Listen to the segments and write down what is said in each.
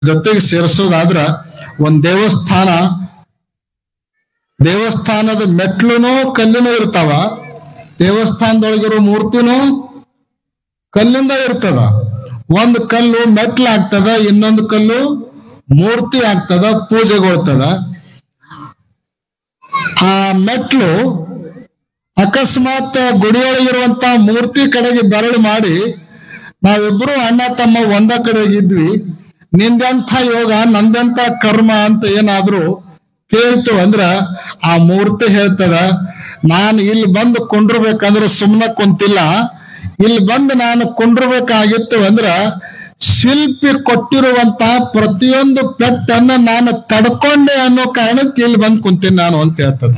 ಜೊತೆಗೆ ಸೇರಿಸೋದಾದ್ರ ಒಂದ್ ದೇವಸ್ಥಾನ ದೇವಸ್ಥಾನದ ಮೆಟ್ಲುನು ಕಲ್ಲಿನೂ ಇರ್ತಾವ ದೇವಸ್ಥಾನದೊಳಗಿರೋ ಮೂರ್ತಿನೂ ಕಲ್ಲಿಂದ ಇರ್ತದ ಒಂದು ಕಲ್ಲು ಮೆಟ್ಲು ಆಗ್ತದ ಇನ್ನೊಂದು ಕಲ್ಲು ಮೂರ್ತಿ ಆಗ್ತದ ಪೂಜೆಗೊಳ್ತದ ಆ ಮೆಟ್ಲು ಅಕಸ್ಮಾತ್ ಗುಡಿಯೊಳಗಿರುವಂತ ಮೂರ್ತಿ ಕಡೆಗೆ ಬೆರಳು ಮಾಡಿ ನಾವಿಬ್ರು ಅಣ್ಣ ತಮ್ಮ ಒಂದ ಕಡೆಗೆ ಇದ್ವಿ ನಿಂದೆಂಥ ಯೋಗ ನಂದೆಂಥ ಕರ್ಮ ಅಂತ ಏನಾದ್ರು ಕೇಳ್ತು ಅಂದ್ರ ಆ ಮೂರ್ತಿ ಹೇಳ್ತದ ನಾನು ಇಲ್ಲಿ ಬಂದು ಕೊಂಡಿರ್ಬೇಕಂದ್ರೆ ಸುಮ್ಮನೆ ಕುಂತಿಲ್ಲ ಇಲ್ಲಿ ಬಂದು ನಾನು ಕೊಂಡಿರ್ಬೇಕಾಗಿತ್ತು ಅಂದ್ರ ಶಿಲ್ಪಿ ಕೊಟ್ಟಿರುವಂತ ಪ್ರತಿಯೊಂದು ಪೆಟ್ಟನ್ನ ನಾನು ತಡ್ಕೊಂಡೆ ಅನ್ನೋ ಕಾರಣಕ್ಕೆ ಇಲ್ಲಿ ಬಂದು ಕುಂತೀನಿ ನಾನು ಅಂತ ಹೇಳ್ತದ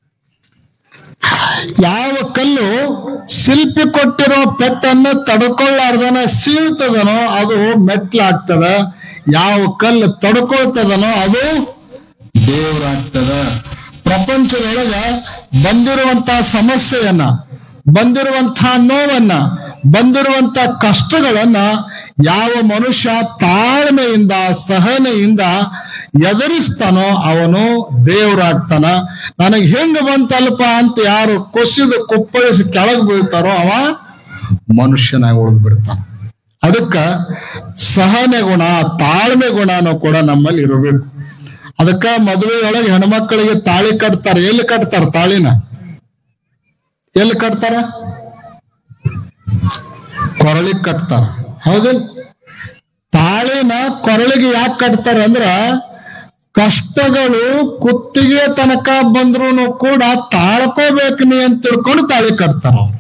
ಯಾವ ಕಲ್ಲು ಶಿಲ್ಪಿ ಕೊಟ್ಟಿರೋ ಪೆಟ್ಟನ್ನ ತಡ್ಕೊಳ್ಳಾರ್ದನ ಸೀಳ್ತದನೋ ಅದು ಮೆಟ್ಲಾಗ್ತದ ಯಾವ ಕಲ್ಲು ತಡ್ಕೊಳ್ತದನೋ ಅದು ದೇವರಾಗ್ತದ ಪ್ರಪಂಚದೊಳಗ ಬಂದಿರುವಂತ ಸಮಸ್ಯೆಯನ್ನ ಬಂದಿರುವಂತ ನೋವನ್ನ ಬಂದಿರುವಂತ ಕಷ್ಟಗಳನ್ನ ಯಾವ ಮನುಷ್ಯ ತಾಳ್ಮೆಯಿಂದ ಸಹನೆಯಿಂದ ಎದುರಿಸ್ತಾನೋ ಅವನು ದೇವರಾಗ್ತಾನ ನನಗೆ ಹೆಂಗ ಬಂತಲ್ಪ ಅಂತ ಯಾರು ಕೊಸಿದು ಕುಪ್ಪಳಿಸಿ ಕೆಳಗೆ ಬೀಳ್ತಾರೋ ಅವ ಮನುಷ್ಯನಾಗಿ ಉಳಿದು ಬಿಡ್ತಾನ ಅದಕ್ಕ ಸಹನೆ ಗುಣ ತಾಳ್ಮೆ ಗುಣನೂ ಕೂಡ ನಮ್ಮಲ್ಲಿ ಇರಬೇಕು ಅದಕ್ಕ ಮದುವೆಯೊಳಗೆ ಹೆಣ್ಮಕ್ಳಿಗೆ ತಾಳಿ ಕಟ್ತಾರ ಎಲ್ಲಿ ಕಟ್ತಾರ ತಾಳಿನ ಎಲ್ಲಿ ಕಟ್ತಾರ ಕೊರಳಿಗೆ ಕಟ್ತಾರ ಹೌದಿಲ್ಲ ತಾಳಿನ ಕೊರಳಿಗೆ ಯಾಕೆ ಕಟ್ತಾರ ಅಂದ್ರ ಕಷ್ಟಗಳು ಕುತ್ತಿಗೆ ತನಕ ಬಂದ್ರು ಕೂಡ ತಾಳ್ಕೋಬೇಕು ನೀ ಅಂತ ತಿಳ್ಕೊಂಡು ತಾಳಿ ಕಟ್ತಾರ ಅವ್ರು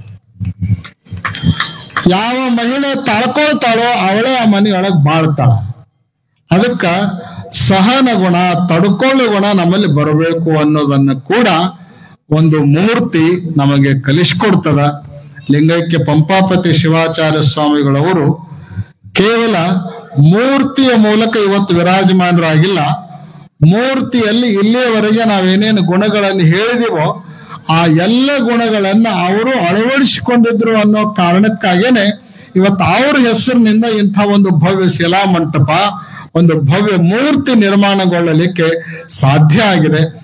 ಯಾವ ಮಹಿಳೆ ತಾಳ್ಕೊಳ್ತಾಳೋ ಅವಳೇ ಆ ಮನೆಯೊಳಗೆ ಬಾಳ್ತಾಳ ಅದಕ್ಕ ಸಹನ ಗುಣ ತಡ್ಕೊಳ್ಳೋ ಗುಣ ನಮ್ಮಲ್ಲಿ ಬರಬೇಕು ಅನ್ನೋದನ್ನ ಕೂಡ ಒಂದು ಮೂರ್ತಿ ನಮಗೆ ಕಲಿಸ್ಕೊಡ್ತದ ಲಿಂಗೈಕ್ಯ ಪಂಪಾಪತಿ ಶಿವಾಚಾರ್ಯ ಸ್ವಾಮಿಗಳವರು ಕೇವಲ ಮೂರ್ತಿಯ ಮೂಲಕ ಇವತ್ತು ವಿರಾಜಮಾನರಾಗಿಲ್ಲ ಮೂರ್ತಿಯಲ್ಲಿ ಇಲ್ಲಿಯವರೆಗೆ ನಾವೇನೇನು ಗುಣಗಳನ್ನು ಹೇಳಿದೀವೋ ಆ ಎಲ್ಲ ಗುಣಗಳನ್ನ ಅವರು ಅಳವಡಿಸಿಕೊಂಡಿದ್ರು ಅನ್ನೋ ಕಾರಣಕ್ಕಾಗೇನೆ ಇವತ್ತು ಅವ್ರ ಹೆಸರಿನಿಂದ ಇಂಥ ಒಂದು ಭವ್ಯ ಶಿಲಾ ಮಂಟಪ ಒಂದು ಭವ್ಯ ಮೂರ್ತಿ ನಿರ್ಮಾಣಗೊಳ್ಳಲಿಕ್ಕೆ ಸಾಧ್ಯ ಆಗಿದೆ